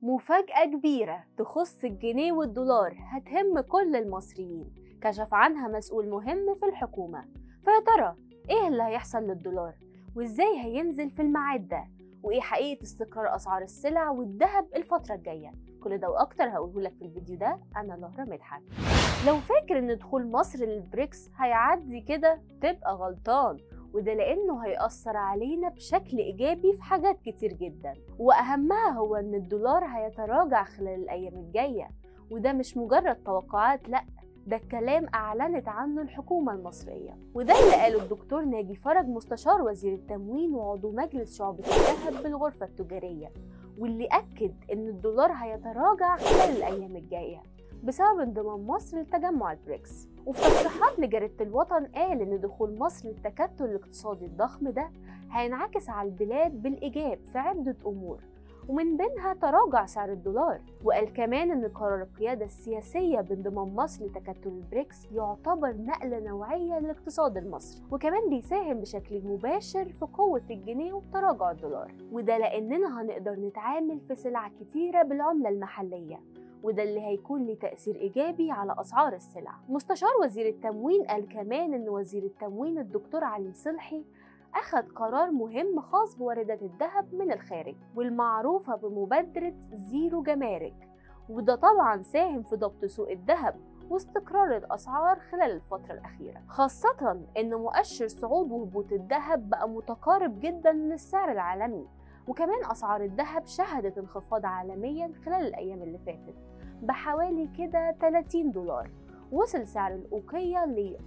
مفاجأة كبيرة تخص الجنيه والدولار هتهم كل المصريين كشف عنها مسؤول مهم في الحكومة فيا ترى ايه اللي هيحصل للدولار وازاي هينزل في الميعاد ده وايه حقيقة استقرار اسعار السلع والذهب الفترة الجاية كل ده واكتر هقوله لك في الفيديو ده انا لهرة مدحت لو فاكر ان دخول مصر للبريكس هيعدي كده تبقى غلطان وده لأنه هيأثر علينا بشكل إيجابي في حاجات كتير جدا وأهمها هو إن الدولار هيتراجع خلال الأيام الجاية وده مش مجرد توقعات لأ ده الكلام أعلنت عنه الحكومة المصرية وده اللي قاله الدكتور ناجي فرج مستشار وزير التموين وعضو مجلس شعبة الذهب بالغرفة التجارية واللي أكد إن الدولار هيتراجع خلال الأيام الجاية بسبب انضمام مصر لتجمع البريكس وفي تصريحات لجريدة الوطن قال إن دخول مصر للتكتل الاقتصادي الضخم ده هينعكس على البلاد بالإيجاب في عدة أمور ومن بينها تراجع سعر الدولار وقال كمان ان قرار القيادة السياسية بانضمام مصر لتكتل البريكس يعتبر نقلة نوعية للاقتصاد المصري وكمان بيساهم بشكل مباشر في قوة الجنيه وتراجع الدولار وده لأننا هنقدر نتعامل في سلع كتيرة بالعملة المحلية وده اللي هيكون ليه تأثير إيجابي على أسعار السلع مستشار وزير التموين قال كمان إن وزير التموين الدكتور علي صلحي أخذ قرار مهم خاص بواردات الذهب من الخارج والمعروفة بمبادرة زيرو جمارك وده طبعا ساهم في ضبط سوق الذهب واستقرار الأسعار خلال الفترة الأخيرة خاصة إن مؤشر صعود وهبوط الذهب بقى متقارب جدا من السعر العالمي وكمان أسعار الذهب شهدت انخفاض عالميا خلال الأيام اللي فاتت بحوالي كده 30 دولار وصل سعر الأوقية ل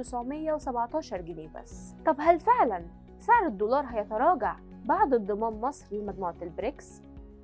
1917 جنيه بس طب هل فعلا سعر الدولار هيتراجع بعد انضمام مصر لمجموعة البريكس؟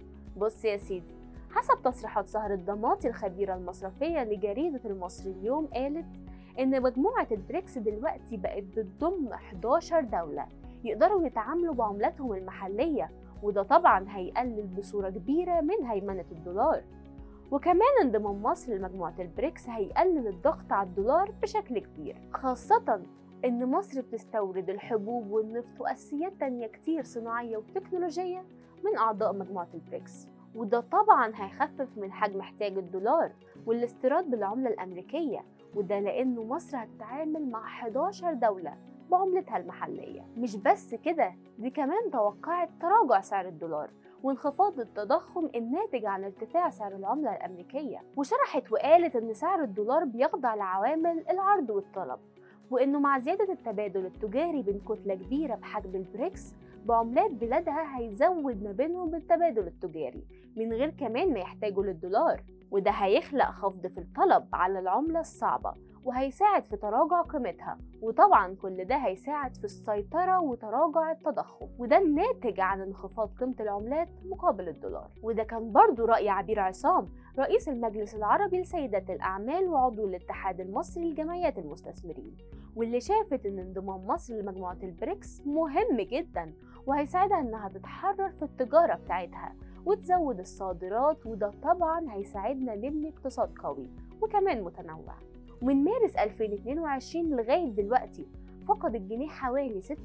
بص يا سيدي حسب تصريحات سهر الضماطي الخبيرة المصرفية لجريدة المصري اليوم قالت إن مجموعة البريكس دلوقتي بقت بتضم 11 دولة يقدروا يتعاملوا بعملاتهم المحلية وده طبعا هيقلل بصورة كبيرة من هيمنة الدولار وكمان انضمام مصر لمجموعة البريكس هيقلل الضغط على الدولار بشكل كبير خاصة إن مصر بتستورد الحبوب والنفط وأساسيات تانية كتير صناعية وتكنولوجية من أعضاء مجموعة البريكس وده طبعا هيخفف من حجم احتياج الدولار والاستيراد بالعملة الأمريكية وده لأنه مصر هتتعامل مع 11 دولة بعملتها المحلية مش بس كده دي كمان توقعت تراجع سعر الدولار وانخفاض التضخم الناتج عن ارتفاع سعر العملة الأمريكية وشرحت وقالت إن سعر الدولار بيخضع لعوامل العرض والطلب وإنه مع زيادة التبادل التجاري بين كتلة كبيرة بحجم البريكس بعملات بلادها هيزود ما بينهم التبادل التجاري من غير كمان ما يحتاجوا للدولار وده هيخلق خفض في الطلب على العملة الصعبة وهيساعد في تراجع قيمتها وطبعا كل ده هيساعد في السيطرة وتراجع التضخم وده الناتج عن انخفاض قيمة العملات مقابل الدولار وده كان برضو رأي عبير عصام رئيس المجلس العربي لسيدات الأعمال وعضو الاتحاد المصري لجمعيات المستثمرين واللي شافت ان انضمام مصر لمجموعة البريكس مهم جدا وهيساعدها انها تتحرر في التجارة بتاعتها وتزود الصادرات وده طبعا هيساعدنا نبني اقتصاد قوي وكمان متنوع ومن مارس 2022 لغاية دلوقتي فقد الجنيه حوالي 96%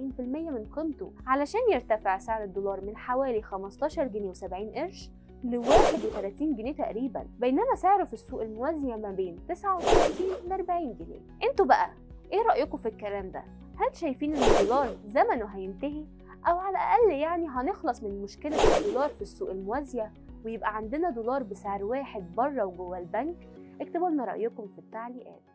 من قيمته علشان يرتفع سعر الدولار من حوالي 15 جنيه و70 قرش ل 31 جنيه تقريبا بينما سعره في السوق الموازية ما بين 39 ل 40 جنيه انتوا بقى ايه رأيكم في الكلام ده؟ هل شايفين ان الدولار زمنه هينتهي؟ او على الاقل يعني هنخلص من مشكلة الدولار في السوق الموازية ويبقى عندنا دولار بسعر واحد بره وجوه البنك اكتبوا لنا رأيكم في التعليقات